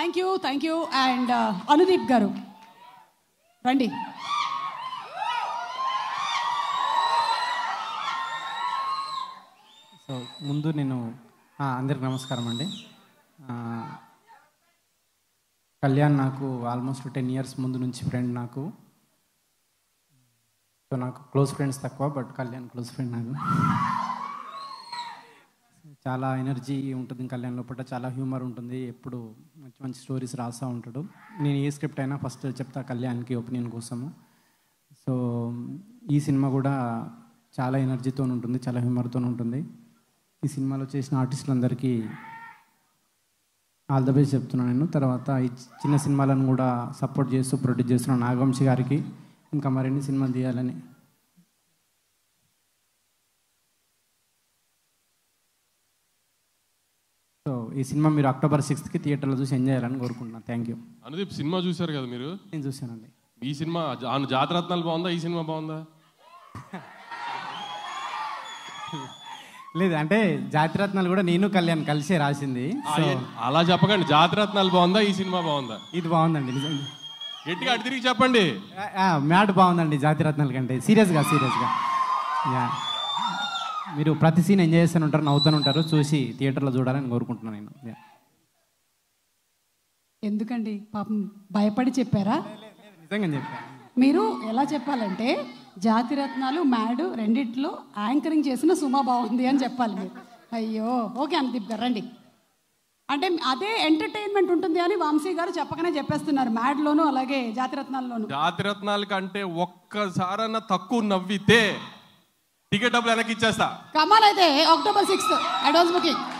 Thank you thank you and Anudeep garu రండి so ముందు నేను ఆ, అందరికి నమస్కారం అండి ఆ, కళ్యాణ్ నాకు ఆల్మోస్ట్ టెన్ ఇయర్స్ ముందు నుంచి ఫ్రెండ్ నాకు సో నాకు క్లోజ్ ఫ్రెండ్స్ తక్కువ బట్ కళ్యాణ్ క్లోజ్ ఫ్రెండ్ నాకు చాలా ఎనర్జీ ఉంటుంది కళ్యాణ్ లోపల చాలా హ్యూమర్ ఉంటుంది ఎప్పుడు మంచి మంచి స్టోరీస్ రాస్తూ ఉంటాడు నేను ఏ స్క్రిప్ట్ అయినా ఫస్ట్ చెప్తా కళ్యాణ్కి ఒపీనియన్ కోసము సో ఈ సినిమా కూడా చాలా ఎనర్జీతో ఉంటుంది చాలా హ్యూమర్తో ఉంటుంది ఈ సినిమాలో చేసిన ఆర్టిస్టులందరికీ ఆల్ ద బెస్ట్ చెప్తున్నాను నేను తర్వాత ఈ చిన్న సినిమాలను కూడా సపోర్ట్ చేస్తూ ప్రొడ్యూస్ చేస్తున్న నాగవంశి గారికి ఇంకా మరిన్ని సినిమాలు తీయాలని సో ఈ సినిమా మీరు అక్టోబర్ సిక్స్త్కి థియేటర్లో చూసి ఎంజాయ్ చేయాలని కోరుకుంటున్నాను థ్యాంక్ యూ అనుదీప్ సినిమా చూశారు కదా మీరు నేను చూశానండి ఈ సినిమా జా- జాతరత్నాలు బాగుందా ఈ సినిమా బాగుందా లేదు అంటే జాతిరత్నాలు కూడా నేను కళ్యాణ్ కలిసే రాసింది ఆ, సో ఏ- అలా చెప్పకండి జాతరత్నాలు బాగుందా ఈ సినిమా బాగుందా ఇది బాగుందండి నిజంగా గట్టిగా అటు తిరిగి చెప్పండి మ్యాట్ బాగుందండి జాతిరత్నాల కంటే సీరియస్గా సీరియస్గా యా మీరు ప్రతి సీన్ ఎంజాయ్ చేస్తూనే ఉంటారు నవ్వుతూనే ఉంటారు చూసి థియేటర్లో చూడాలని కోరుకుంటున్నాను నేను యా. ఎందుకండి పాపం భయపడి చెప్పారా నిజంగా చెప్పాను మీరు ఎలా చెప్పాలంటే జాతిరత్నాలు మ్యాడ్ రెండిట్లో యాంకరింగ్ చేసిన సుమా బాగుంది అని చెప్పాలి మీరు అయ్యో ఓకే అనుదీప్ గారు రండి అంటే అదే ఎంటర్టైన్మెంట్ ఉంటుంది అని వంశీ గారు చెప్పకనే చెప్పేస్తున్నారు మ్యాడ్లోను అలాగే జాతిరత్నాల్లోను జాతిరత్నాల కంటే ఒక్కసారన్నా తక్కువ నవ్వితే టికెట్ డబ్బులు వెనక్కి ఇచ్చేస్తా కమాల్ అయితే అక్టోబర్ సిక్స్త్ అడ్వాన్స్ బుకింగ్